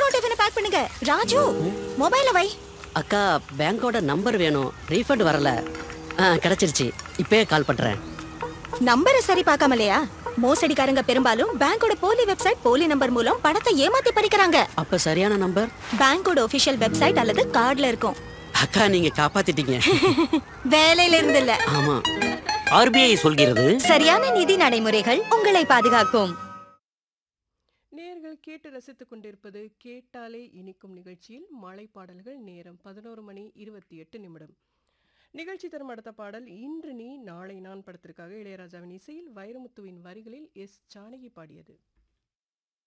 சீக்கிரம் டிஃபனை பேக் பண்ணுங்க ராஜு மொபைல வை அக்கா பேங்கோட நம்பர் வேணும் ரீஃபண்ட் வரல ஆ கிடைச்சிருச்சு இப்பயே கால் பண்றேன் நம்பரை சரி பார்க்காமலையா மோசடிக்காரங்க பெரும்பாலும் பேங்கோட போலி வெப்சைட் போலி நம்பர் மூலம் பணத்தை ஏமாத்தி பறிக்கிறாங்க அப்ப சரியான நம்பர் பேங்கோட ஒபிஷியல் வெப்சைட் அல்லது கார்டுல இருக்கும் அக்கா நீங்க காப்பாத்திட்டீங்க வேலையில இருந்து இல்ல ஆமா ஆர்பிஐ சொல்கிறது சரியான நிதி நடைமுறைகள் உங்களை பாதுகாக்கும் நேர்கள் கேட்டு ரசித்துக் கொண்டிருப்பது கேட்டாலே இனிக்கும் நிகழ்ச்சியில் மழை பாடல்கள் நேரம் பதினோரு மணி இருபத்தி எட்டு நிமிடம் நிகழ்ச்சி தரும் அடுத்த பாடல் இன்று நீ நாளை நான் படத்திற்காக இளையராஜாவின் இசையில் வைரமுத்துவின் வரிகளில் எஸ் ஜானகி பாடியது